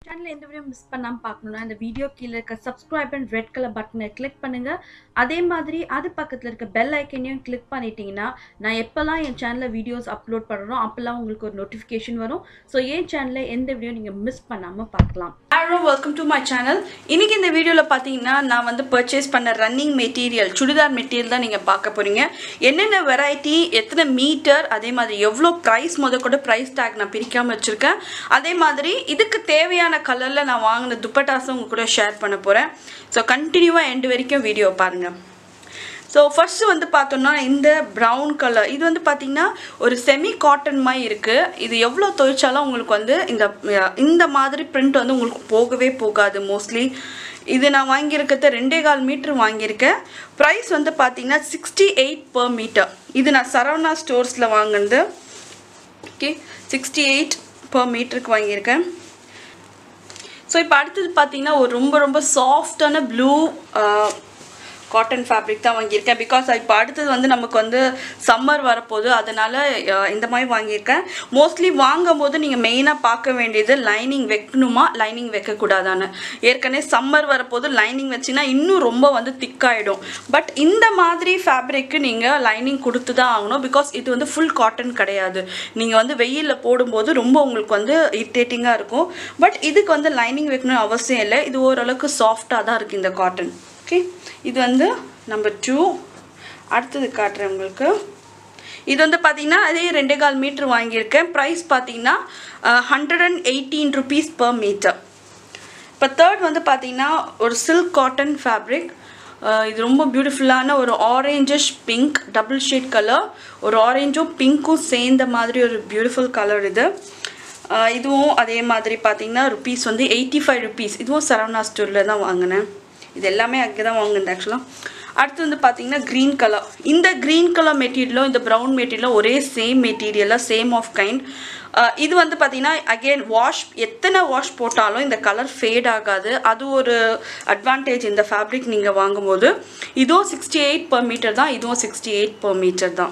channel எந்த video miss பண்ணாமல் பார்க்கணுன்னா இந்த வீடியோ கீழே இருக்க சப்ஸ்கிரைப் அண்ட் ரெட் கலர் பட்டனை கிளிக் பண்ணுங்க அதே மாதிரி அது பக்கத்தில் இருக்க பெல் ஐக்கனையும் கிளிக் பண்ணிட்டீங்கன்னா நான் எப்போல்லாம் என் சேனலில் வீடியோஸ் அப்லோட் பண்ணுறோம் அப்போல்லாம் உங்களுக்கு ஒரு நோட்டிஃபிகேஷன் வரும் ஸோ என் சேனலில் எந்த வீடியோ நீங்கள் மிஸ் பண்ணாமல் பார்க்கலாம் hello welcome to my channel இன்னைக்கு இந்த வீடியோவில் பார்த்தீங்கன்னா நான் வந்து பர்ச்சேஸ் பண்ண ரன்னிங் மெட்டீரியல் சுடிதார் மெட்டீரியல் தான் நீங்கள் பார்க்க போகிறீங்க என்னென்ன வெரைட்டி எத்தனை மீட்டர் அதே மாதிரி எவ்வளோ ப்ரைஸ் முத கூட ப்ரைஸ் டேக் நான் பிரிக்காமல் வச்சுருக்கேன் அதே மாதிரி இதுக்கு தேவையான கலரில் நான் வாங்கின துப்பட்டாஸும் உங்க கூட ஷேர் பண்ண போகிறேன் ஸோ கண்டினியூவாக எண்டு வரைக்கும் வீடியோ பாருங்கள் ஸோ ஃபர்ஸ்ட் வந்து பார்த்தோம்னா இந்த ப்ரௌன் கலர் இது வந்து பார்த்தீங்கன்னா ஒரு செமி காட்டன் மாதிரி இருக்குது இது எவ்வளோ துவைச்சாலும் உங்களுக்கு வந்து இந்த இந்த மாதிரி பிரிண்ட் வந்து உங்களுக்கு போகவே போகாது மோஸ்ட்லி இது நான் வாங்கியிருக்கிறது ரெண்டே கால் மீட்ரு வாங்கியிருக்கேன் ப்ரைஸ் வந்து பார்த்தீங்கன்னா சிக்ஸ்டி எயிட் per மீட்டர் இது நான் சரவணா ஸ்டோர்ஸில் வாங்கினது ஓகே சிக்ஸ்டி எயிட் per மீட்டருக்கு வாங்கியிருக்கேன் ஸோ இப்போ அடுத்தது பார்த்தீங்கன்னா ஒரு ரொம்ப ரொம்ப சாஃப்டான ப்ளூ காட்டன் ஃபேப்ரிக் தான் வாங்கியிருக்கேன் பிகாஸ் இப்போ அடுத்தது வந்து நமக்கு வந்து சம்மர் வரப்போகுது அதனால் இந்த மாதிரி வாங்கியிருக்கேன் மோஸ்ட்லி வாங்கும் போது நீங்கள் மெயினாக பார்க்க வேண்டியது லைனிங் வைக்கணுமா லைனிங் வைக்கக்கூடாதான்னு ஏற்கனவே சம்மர் வரப்போது லைனிங் வச்சிங்கன்னா இன்னும் ரொம்ப வந்து திக்காயிடும் பட் இந்த மாதிரி ஃபேப்ரிக்கு நீங்கள் லைனிங் கொடுத்து தான் ஆகணும் பிகாஸ் இது வந்து ஃபுல் காட்டன் கிடையாது நீங்கள் வந்து வெயிலில் போடும்போது ரொம்ப உங்களுக்கு வந்து இரிட்டேட்டிங்காக இருக்கும் பட் இதுக்கு வந்து லைனிங் வைக்கணும் அவசியம் இல்லை இது ஓரளவுக்கு சாஃப்டாக தான் இருக்குது இந்த காட்டன் ஓகே இது வந்து நம்பர் டூ அடுத்தது காட்டுறேன் உங்களுக்கு இது வந்து பார்த்தீங்கன்னா அதே ரெண்டே கால் மீட்ரு வாங்கியிருக்கேன் ப்ரைஸ் பார்த்தீங்கன்னா hundred and eighteen rupees per metre இப்போ தேர்ட் வந்து பார்த்தீங்கன்னா ஒரு சில்க் காட்டன் ஃபேப்ரிக் இது ரொம்ப பியூட்டிஃபுல்லான ஒரு oranges pink double shade colour ஒரு ஆரேஞ்சும் பிங்க்கும் சேர்ந்த மாதிரி ஒரு பியூட்டிஃபுல் கலர் இது அஹ் இதுவும் அதே மாதிரி பார்த்தீங்கன்னா ருபீஸ் வந்து எயிட்டி ஃபைவ் ருபீஸ் இதுவும் சரவணா ஸ்டோரில் தான் வாங்கினேன் இது எல்லாமே அங்கே தான் வாங்கினேன் ஆக்சுவலாக அடுத்து வந்து பார்த்தீங்கன்னா க்ரீன் கலர் இந்த க்ரீன் கலர் மெட்டீரியலும் இந்த ப்ரௌன் மெட்டீரியலும் ஒரே சேம் மெட்டீரியலாக சேம் ஆஃப் கைண்ட் இது வந்து பார்த்தீங்கன்னா அகெயின் வாஷ் எத்தனை வாஷ் போட்டாலும் இந்த கலர் ஃபேட் ஆகாது அது ஒரு அட்வான்டேஜ் இந்த ஃபேப்ரிக் நீங்கள் வாங்கும்போது இதுவும் சிக்ஸ்டி எயிட் பர் மீட்டர் தான் இதுவும் சிக்ஸ்டி எயிட் பர் மீட்டர் தான்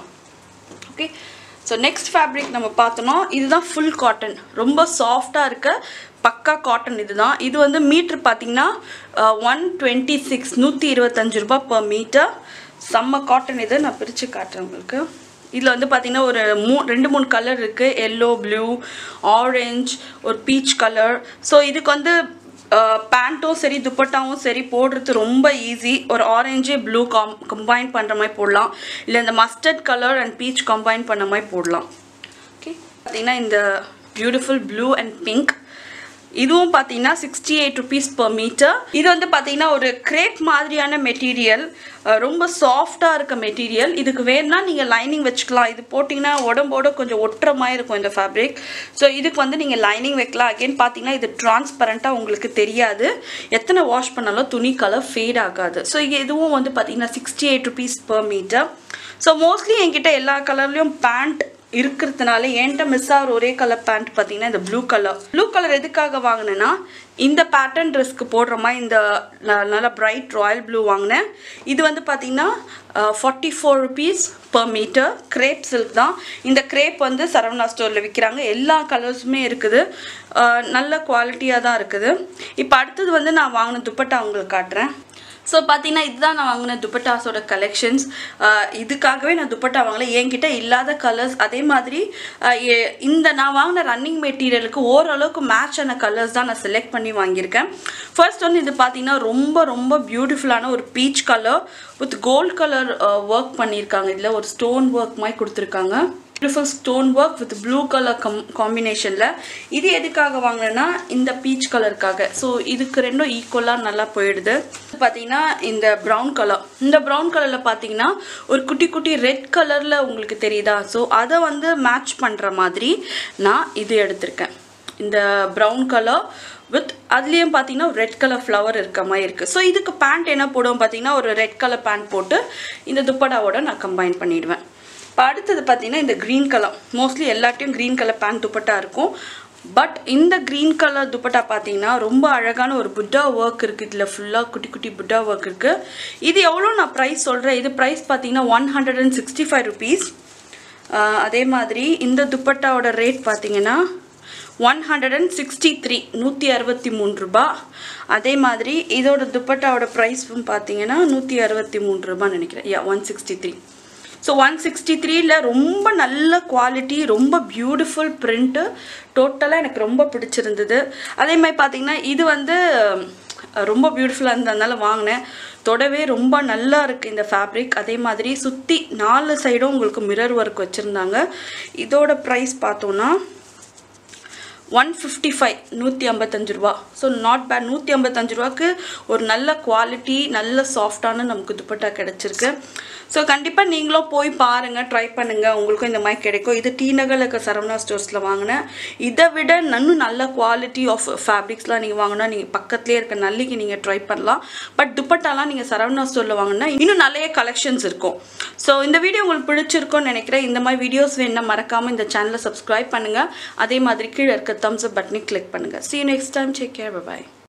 ஓகே ஸோ நெக்ஸ்ட் ஃபேப்ரிக் நம்ம பார்த்தோம்னா இதுதான் ஃபுல் காட்டன் ரொம்ப சாஃப்டாக இருக்க பக்கா காட்டன் இதுதான் இது வந்து மீட்ரு பார்த்தீங்கன்னா ஒன் டுவெண்ட்டி சிக்ஸ் நூற்றி இருபத்தஞ்சு ரூபா பர் மீட்டர் செம்ம காட்டன் இது நான் பிரித்து காட்டுறேன் உங்களுக்கு இதில் வந்து பார்த்தீங்கன்னா ஒரு மூ ரெண்டு மூணு கலர் இருக்குது எல்லோ ப்ளூ ஆரஞ்ச் ஒரு பீச் கலர் ஸோ இதுக்கு வந்து பேண்ட்டும் சரி துப்பட்டாவும் சரி போடுறது ரொம்ப ஈஸி ஒரு ஆரஞ்சு ப்ளூ காம் கம்பைன் பண்ணுற மாதிரி போடலாம் இல்லை இந்த mustard colour and peach combine பண்ண மாதிரி போடலாம் ஓகே பார்த்தீங்கன்னா இந்த பியூட்டிஃபுல் ப்ளூ அண்ட் பிங்க் இதுவும் பார்த்தீங்கன்னா sixty eight rupees per metre இது வந்து பார்த்தீங்கன்னா ஒரு கிரேப் மாதிரியான மெட்டீரியல் ரொம்ப சாஃப்டாக இருக்க மெட்டீரியல் இதுக்கு வேணும்னா நீங்கள் லைனிங் வச்சுக்கலாம் இது போட்டிங்கன்னா உடம்போட கொஞ்சம் ஒட்டுற மாதிரி இருக்கும் இந்த ஃபேப்ரிக் ஸோ இதுக்கு வந்து நீங்கள் லைனிங் வைக்கலாம் அகெயின் பார்த்தீங்கன்னா இது டிரான்ஸ்பரண்ட்டாக உங்களுக்கு தெரியாது எத்தனை வாஷ் பண்ணாலும் துணி கலர் ஃபேட் ஆகாது ஸோ இதுவும் வந்து பார்த்தீங்கன்னா sixty eight rupees per metre so mostly என்கிட்ட எல்லா கலர்லேயும் பேண்ட் இருக்கிறதுனால என்கிட்ட மிஸ் ஆகிற ஒரே கலர் பேண்ட் பார்த்தீங்கன்னா இந்த ப்ளூ கலர் ப்ளூ கலர் எதுக்காக வாங்கினேன்னா இந்த பேட்டர்ன் ட்ரெஸ்க்கு போடுற மாதிரி இந்த நல்ல பிரைட் ராயல் ப்ளூ வாங்கினேன் இது வந்து பார்த்தீங்கன்னா forty four rupees per metre crepe silk தான் இந்த கிரேப் வந்து சரவணா ஸ்டோரில் விற்கிறாங்க எல்லா கலர்ஸுமே இருக்குது நல்ல குவாலிட்டியாக தான் இருக்குது இப்போ அடுத்தது வந்து நான் வாங்கின துப்பட்டா உங்களுக்கு காட்டுறேன் ஸோ பார்த்தீங்கன்னா இதுதான் நான் வாங்கின துப்பட்டாஸோட கலெக்ஷன்ஸ் இதுக்காகவே நான் துப்பட்டா வாங்கல என்கிட்ட இல்லாத கலர்ஸ் அதே மாதிரி இந்த நான் வாங்கின ரன்னிங் மெட்டீரியலுக்கு ஓரளவுக்கு மேட்ச் ஆன கலர்ஸ் தான் நான் செலக்ட் பண்ணி வாங்கியிருக்கேன் ஃபர்ஸ்ட் வந்து இது பார்த்தீங்கன்னா ரொம்ப ரொம்ப பியூட்டிஃபுல்லான ஒரு peach colour with gold colour work பண்ணியிருக்காங்க இதில் ஒரு ஸ்டோன் ஒர்க் மாதிரி கொடுத்துருக்காங்க beautiful stone work with blue colour cum காம்பினேஷனில் இது எதுக்காக வாங்கினேன்னா இந்த பீச் கலருக்காக ஸோ இதுக்கு ரெண்டும் ஈக்குவலாக நல்லா போயிடுது பார்த்தீங்கன்னா இந்த ப்ரௌன் கலர் இந்த ப்ரௌன் கலரில் பார்த்தீங்கன்னா ஒரு குட்டி குட்டி ரெட் கலரில் உங்களுக்கு தெரியுதா ஸோ அதை வந்து மேட்ச் பண்ணுற மாதிரி நான் இது எடுத்திருக்கேன் இந்த ப்ரௌன் கலர் வித் அதுலேயும் பார்த்தீங்கன்னா ரெட் கலர் ஃப்ளவர் இருக்க மாதிரி இருக்குது ஸோ இதுக்கு பேண்ட் என்ன போடுவோம் பார்த்தீங்கன்னா ஒரு ரெட் கலர் பேண்ட் போட்டு இந்த துப்படாவோட நான் கம்பைன் பண்ணிவிடுவேன் இப்போ அடுத்தது பார்த்தீங்கன்னா இந்த க்ரீன் கலர் மோஸ்ட்லி எல்லாத்தையும் க்ரீன் கலர் பேண்ட் துப்பட்டா இருக்கும் பட் இந்த க்ரீன் கலர் துப்பட்டா பார்த்தீங்கன்னா ரொம்ப அழகான ஒரு புட்டா ஒர்க் இருக்குது இதில் ஃபுல்லாக குட்டி குட்டி புட்டா ஒர்க் இருக்குது இது எவ்வளோ நான் ப்ரைஸ் சொல்கிறேன் இது ப்ரைஸ் பார்த்தீங்கன்னா one hundred and sixty five rupees அதே மாதிரி இந்த துப்பட்டாவோட ரேட் பார்த்தீங்கன்னா one hundred and sixty three நூற்றி அறுபத்தி மூணு ரூபா அதே மாதிரி இதோட துப்பட்டாவோட ப்ரைஸ் பார்த்தீங்கன்னா நூற்றி அறுபத்தி மூணு ரூபான்னு நினைக்கிறேன் yeah one sixty three so one sixty த்ரீல ரொம்ப நல்ல குவாலிட்டி ரொம்ப பியூட்டிஃபுல் பிரிண்ட்டு டோட்டலாக எனக்கு ரொம்ப பிடிச்சிருந்தது அதே மாதிரி பார்த்தீங்கன்னா இது வந்து அஹ், ரொம்ப பியூட்டிஃபுல்லாக இருந்ததுனால வாங்கினேன் தொடவே ரொம்ப நல்லா இருக்குது இந்த ஃபேப்ரிக் அதே மாதிரி சுற்றி நாலு சைடும் உங்களுக்கு மிரர் ஒர்க் வச்சுருந்தாங்க இதோட ப்ரைஸ் பார்த்தோன்னா ஒன் ஃபிஃப்டி ஃபைவ் நூற்றி ஐம்பத்தஞ்சு ரூபா ஸோ நாட் பேட் நூற்றி ஐம்பத்தஞ்சு ரூபாக்கு ஒரு நல்ல குவாலிட்டி நல்ல சாஃப்டான நமக்கு துப்பட்டா கிடச்சிருக்கு ஸோ கண்டிப்பாக நீங்களும் போய் பாருங்கள் ட்ரை பண்ணுங்கள் உங்களுக்கும் இந்த மாதிரி கிடைக்கும் இது டி நகரில் இருக்க சரவணா ஸ்டோர்ஸில் வாங்கினேன் இதை விட இன்னும் நல்ல குவாலிட்டி ஆஃப் ஃபேப்ரிக்ஸ்லாம் நீங்கள் வாங்கினா நீங்கள் பக்கத்துலேயே இருக்க நல்லிக்கு நீங்கள் ட்ரை பண்ணலாம் பட் துப்பட்டாலாம் நீங்கள் சரவணா ஸ்டோரில் வாங்கினா இன்னும் நிறைய கலெக்ஷன்ஸ் இருக்கும் ஸோ இந்த வீடியோ உங்களுக்கு பிடிச்சிருக்கும்னு நினைக்கிறேன் இந்த மாதிரி வீடியோஸ் வேணால் மறக்காமல் இந்த சேனலை சப்ஸ்கிரைப் பண்ணுங்கள் அதே மாதிரி கீழே இருக்க தம்ஸ் அப் பட்டனை கிளிக் பண்ணுங்கள் see you next time take care bye bye